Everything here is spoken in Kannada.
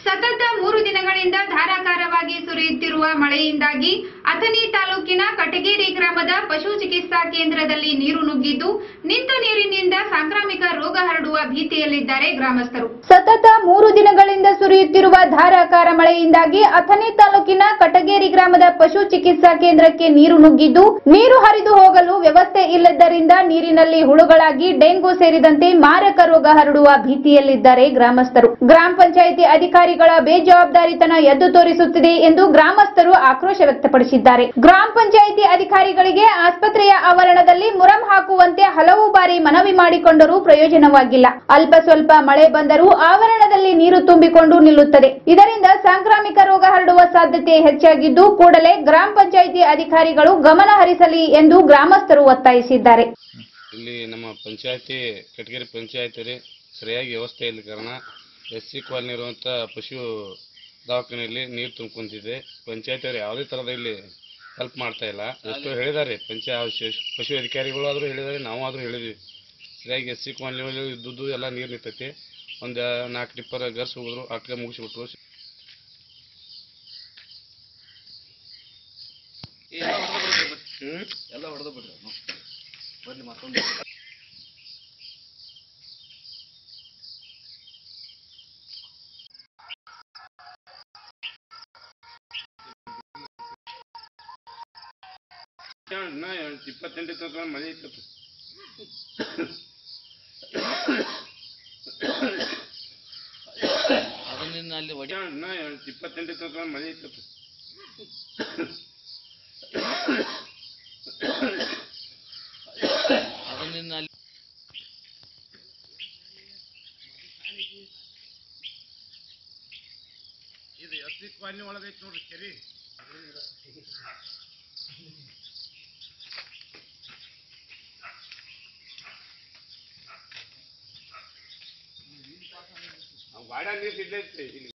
ಸತತ ಮೂರು ದಿನಗಳಿಂದ ಧಾರಾಕಾರವಾಗಿ ಸುರಿಯುತ್ತಿರುವ ಮಳೆಯಿಂದಾಗಿ ಅಥಣಿ ತಾಲೂಕಿನ ಕಟಗೇರಿ ಗ್ರಾಮದ ಪಶು ಚಿಕಿತ್ಸಾ ಕೇಂದ್ರದಲ್ಲಿ ನೀರು ನುಗ್ಗಿದ್ದು ನಿಂತ ನೀರಿನಿಂದ ಸಾಂಕ್ರಾಮಿಕ ರೋಗ ಹರಡುವ ಭೀತಿಯಲ್ಲಿದ್ದಾರೆ ಗ್ರಾಮಸ್ಥರು ಸತತ ಮೂರು ದಿನಗಳಿಂದ ಸುರಿಯುತ್ತಿರುವ ಧಾರಾಕಾರ ಮಳೆಯಿಂದಾಗಿ ಅಥಣಿ ತಾಲೂಕಿನ ಕಟಗೇರಿ ಗ್ರಾಮದ ಪಶು ಚಿಕಿತ್ಸಾ ಕೇಂದ್ರಕ್ಕೆ ನೀರು ನುಗ್ಗಿದ್ದು ನೀರು ಹರಿದು ಹೋಗಲು ವ್ಯವಸ್ಥೆ ಇಲ್ಲದ್ದರಿಂದ ನೀರಿನಲ್ಲಿ ಹುಳುಗಳಾಗಿ ಡೆಂಗು ಸೇರಿದಂತೆ ಮಾರಕ ರೋಗ ಹರಡುವ ಭೀತಿಯಲ್ಲಿದ್ದಾರೆ ಗ್ರಾಮಸ್ಥರು ಗ್ರಾಮ ಪಂಚಾಯಿತಿ ಅಧಿಕಾರಿಗಳ ಬೇಜವಾಬ್ದಾರಿತನ ಎದ್ದು ತೋರಿಸುತ್ತಿದೆ ಎಂದು ಗ್ರಾಮಸ್ಥರು ಆಕ್ರೋಶ ವ್ಯಕ್ತಪಡಿಸಿದ್ದಾರೆ ಗ್ರಾಮ ಪಂಚಾಯಿತಿ ಅಧಿಕಾರಿಗಳಿಗೆ ಆಸ್ಪತ್ರೆಯ ಆವರಣದಲ್ಲಿ ಮುರಂ ಹಾಕುವಂತೆ ಹಲವು ಬಾರಿ ಮನವಿ ಮಾಡಿಕೊಂಡರೂ ಪ್ರಯೋಜನವಾಗಿಲ್ಲ ಅಲ್ಪ ಸ್ವಲ್ಪ ಮಳೆ ಬಂದರೂ ಆವರಣದಲ್ಲಿ ನೀರು ತುಂಬಿಕೊಂಡು ನಿಲ್ಲುತ್ತದೆ ಇದರಿಂದ ಸಾಂಕ್ರಾಮಿಕ ರೋಗ ಹರಡುವ ಸಾಧ್ಯತೆ ಹೆಚ್ಚಾಗಿದ್ದು ಕೂಡಲೇ ಗ್ರಾಮ ಪಂಚಾಯಿತಿ ಅಧಿಕಾರಿಗಳು ಗಮನ ಹರಿಸಲಿ ಎಂದು ಗ್ರಾಮಸ್ಥರು ಒತ್ತಾಯಿಸಿದ್ದಾರೆ ಇಲ್ಲಿ ನಮ್ಮ ಪಂಚಾಯತಿ ಕಟಗೇರಿ ಪಂಚಾಯತಿ ರೀ ಸರಿಯಾಗಿ ವ್ಯವಸ್ಥೆ ಇಲ್ಲ ಕಾರಣ ಎಸ್ ಸಿ ಕಾಲನಿ ಇರುವಂಥ ಪಶು ದವಾಖಾನೆಯಲ್ಲಿ ನೀರು ತುಂಬ್ಕೊಂತಿದೆ ಪಂಚಾಯತಿ ಅವ್ರು ಯಾವುದೇ ಥರದ ಇಲ್ಲಿ ಹೆಲ್ಪ್ ಮಾಡ್ತಾ ಇಲ್ಲ ಎಷ್ಟೋ ಹೇಳಿದ್ದಾರೆ ಪಂಚಾಯ ಪಶು ಅಧಿಕಾರಿಗಳು ಆದರೂ ಹೇಳಿದ್ದಾರೆ ನಾವು ಆದರೂ ಹೇಳಿದ್ವಿ ಸರಿಯಾಗಿ ಎಸ್ ಸಿ ಕಾಲನಿ ಇದ್ದದ್ದು ಎಲ್ಲ ನೀರು ನಿಂತೈತಿ ಒಂದು ನಾಲ್ಕು ಟಿಪ್ಪರ್ ಗರ್ಸ್ ಹೋದ್ರು ಅಟ್ಗೆ ಮುಗಿಸ್ಬಿಟ್ರು ಹ್ಞೂ ಎಲ್ಲ ಹೊಡೆದು ಬಿಡ್ರಿ ಅವ್ನು. ಬರ್ಲಿ ಮತ್ತೊಂದು ಇನ್ನ ಇಪ್ಪತ್ತೆಂಟು ತನಕ ಮಳೆ ಇತ್ತು ಅದನ್ನ ಅಲ್ಲಿ ಒಡಿ ಇನ್ನ ಇಪ್ಪತ್ತೆಂಟು ತನಕ ಮಳೆ ಇತ್ತು ಅದನ್ನ ಅಲ್ಲಿ ಇದು ಎಸ್ಸಿ ಕಾಲನಿ ಒಳಗೈತಿ ನೋಡ್ರಿ ಕೆರಿ ವಾಡ ನೀರು ಬಿದ್ದೈತಿ ಇಲ್ಲಿ